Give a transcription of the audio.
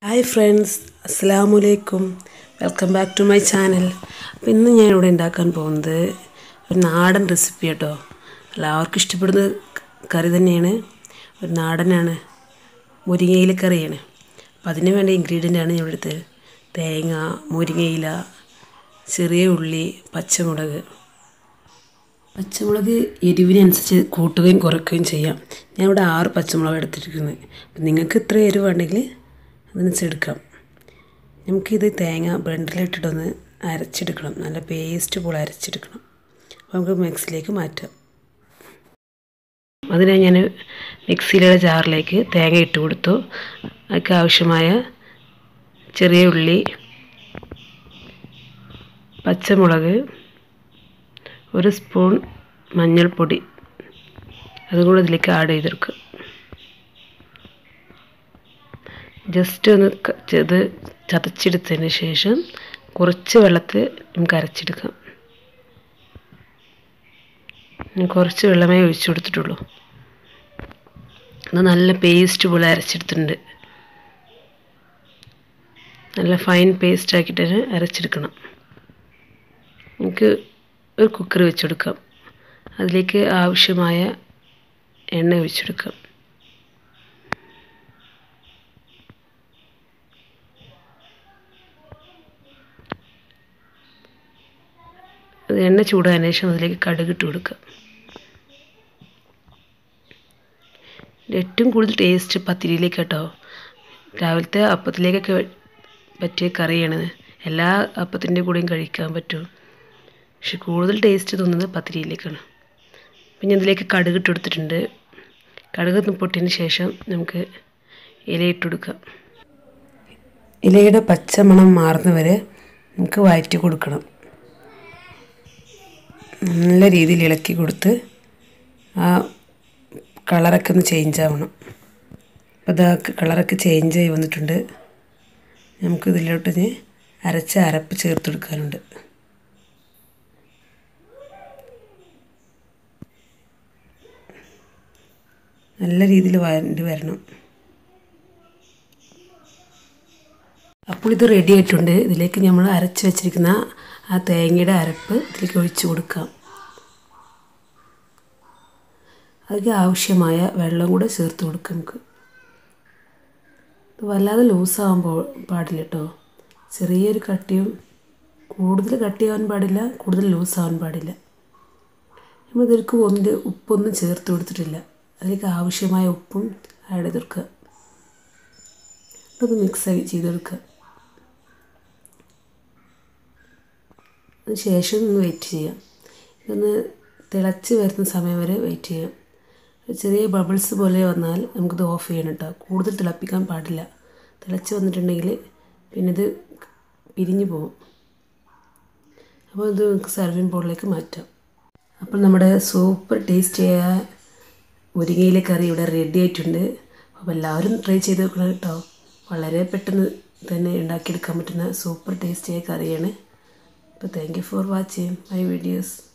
hi friends അസ്സാം വലൈക്കും welcome back to my channel അപ്പോൾ ഇന്ന് ഞാൻ ഇവിടെ ഉണ്ടാക്കാൻ പോകുന്നത് ഒരു നാടൻ റെസിപ്പി കേട്ടോ എല്ലാവർക്കും ഇഷ്ടപ്പെടുന്ന കറി തന്നെയാണ് ഒരു നാടനാണ് മുരിങ്ങയില കറിയാണ് അപ്പോൾ അതിന് വേണ്ട ഇൻഗ്രീഡിയൻ്റ് ആണ് ഞാൻ എടുത്തത് തേങ്ങ മുരിങ്ങയില ചെറിയ ഉള്ളി പച്ചമുളക് പച്ചമുളക് എരിവിനനുസരിച്ച് കൂട്ടുകയും കുറയ്ക്കുകയും ചെയ്യാം ഞാൻ ഇവിടെ ആറ് പച്ചമുളക് എടുത്തിരിക്കുന്നത് അപ്പം നിങ്ങൾക്ക് ഇത്ര എരിവ് വേണമെങ്കിൽ അതനുസരിച്ച് എടുക്കാം നമുക്കിത് തേങ്ങ ബ്ലെൻഡറിലിട്ടിട്ടൊന്ന് അരച്ചെടുക്കണം നല്ല പേസ്റ്റ് പോലെ അരച്ചെടുക്കണം അപ്പോൾ നമുക്ക് മിക്സിയിലേക്ക് മാറ്റാം അതിനായി ഞാൻ മിക്സിയിലുള്ള ജാറിലേക്ക് തേങ്ങ ഇട്ട് കൊടുത്തു അതിലേക്ക് ആവശ്യമായ ചെറിയ ഉള്ളി പച്ചമുളക് ഒരു സ്പൂൺ മഞ്ഞൾപ്പൊടി അതും കൂടെ ഇതിലേക്ക് ആഡ് ചെയ്തെടുക്കുക ജസ്റ്റ് ഒന്ന് ഇത് ചതച്ചെടുത്തതിന് ശേഷം കുറച്ച് വെള്ളത്തിൽ നമുക്ക് അരച്ചെടുക്കാം ഞാൻ കുറച്ച് വെള്ളമേ ഒഴിച്ചു കൊടുത്തിട്ടുള്ളൂ അത് നല്ല പേസ്റ്റ് പോലെ അരച്ചെടുത്തിട്ടുണ്ട് നല്ല ഫൈൻ പേസ്റ്റ് ആക്കിയിട്ട് അരച്ചെടുക്കണം നമുക്ക് ഒരു കുക്കർ വെച്ചെടുക്കാം അതിലേക്ക് ആവശ്യമായ എണ്ണ ഒഴിച്ചെടുക്കാം അത് എണ്ണ ചൂടായതിനു ശേഷം അതിലേക്ക് കടുകിട്ട് കൊടുക്കുക ഏറ്റവും കൂടുതൽ ടേസ്റ്റ് പത്തിരിയിലേക്ക് കേട്ടോ രാവിലത്തെ അപ്പത്തിലേക്കൊക്കെ പറ്റിയ കറിയാണ് എല്ലാ അപ്പത്തിൻ്റെ കൂടെയും കഴിക്കാൻ പറ്റും പക്ഷെ കൂടുതൽ ടേസ്റ്റ് തോന്നുന്നത് പത്തിരിയിലേക്കാണ് അപ്പം ഞാൻ ഇതിലേക്ക് കടുക് ഇട്ട് കൊടുത്തിട്ടുണ്ട് കടുക് പൊട്ടിയതിന് ശേഷം നമുക്ക് ഇലയിട്ട് കൊടുക്കാം ഇലയുടെ പച്ചമണം മാറുന്നവരെ നമുക്ക് വഴറ്റി കൊടുക്കണം നല്ല രീതിയിൽ ഇളക്കി കൊടുത്ത് ആ കളറൊക്കെ ഒന്ന് ചേഞ്ച് ആവണം അപ്പോൾ ഇതാ കളറൊക്കെ ചേഞ്ച് ആയി വന്നിട്ടുണ്ട് നമുക്ക് ഇതിലോട്ട് അരച്ച അരപ്പ് ചേർത്ത് കൊടുക്കാനുണ്ട് നല്ല രീതിയിൽ വരണ്ടി വരണം അപ്പോൾ ഇത് റെഡി ആയിട്ടുണ്ട് ഇതിലേക്ക് നമ്മൾ അരച്ച് വെച്ചിരിക്കുന്ന ആ തേങ്ങയുടെ അരപ്പ് ഇതിലേക്ക് ഒഴിച്ച് കൊടുക്കാം അതിലേക്ക് ആവശ്യമായ വെള്ളം കൂടെ ചേർത്ത് കൊടുക്കാം നമുക്ക് വല്ലാതെ ലൂസാകുമ്പോൾ പാടില്ല കേട്ടോ ചെറിയൊരു കട്ടിയും കൂടുതൽ കട്ടിയാവാൻ പാടില്ല കൂടുതൽ ലൂസാവാൻ പാടില്ല നമ്മൾ ഇതിലേക്ക് ഒന്നിൻ്റെ ഉപ്പൊന്നും ചേർത്ത് കൊടുത്തിട്ടില്ല അതിലേക്ക് ആവശ്യമായ ഉപ്പും ആഡ് ചെയ്ത് കൊടുക്കുക അത് മിക്സ് ചെയ്തെടുക്കുക അതിന് ശേഷം ഒന്ന് വെയിറ്റ് ചെയ്യാം ഇതൊന്ന് തിളച്ച് വരുന്ന സമയം വരെ വെയിറ്റ് ചെയ്യാം ചെറിയ ബബിൾസ് പോലെ വന്നാൽ നമുക്കിത് ഓഫ് ചെയ്യണം കേട്ടോ കൂടുതൽ തിളപ്പിക്കാൻ പാടില്ല തിളച്ച് വന്നിട്ടുണ്ടെങ്കിൽ പിന്നെ ഇത് പിരിഞ്ഞു പോകും അപ്പോൾ ഇത് നമുക്ക് സർവിങ് ബോളിലേക്ക് മാറ്റാം അപ്പോൾ നമ്മുടെ സൂപ്പർ ടേസ്റ്റിയായ മുരിങ്ങയിലെ കറി ഇവിടെ റെഡി ആയിട്ടുണ്ട് അപ്പോൾ എല്ലാവരും ട്രൈ ചെയ്ത് നോക്കണം കേട്ടോ വളരെ പെട്ടെന്ന് തന്നെ ഉണ്ടാക്കിയെടുക്കാൻ പറ്റുന്ന സൂപ്പർ ടേസ്റ്റിയായ കറിയാണ് അപ്പോൾ thank you for watching my videos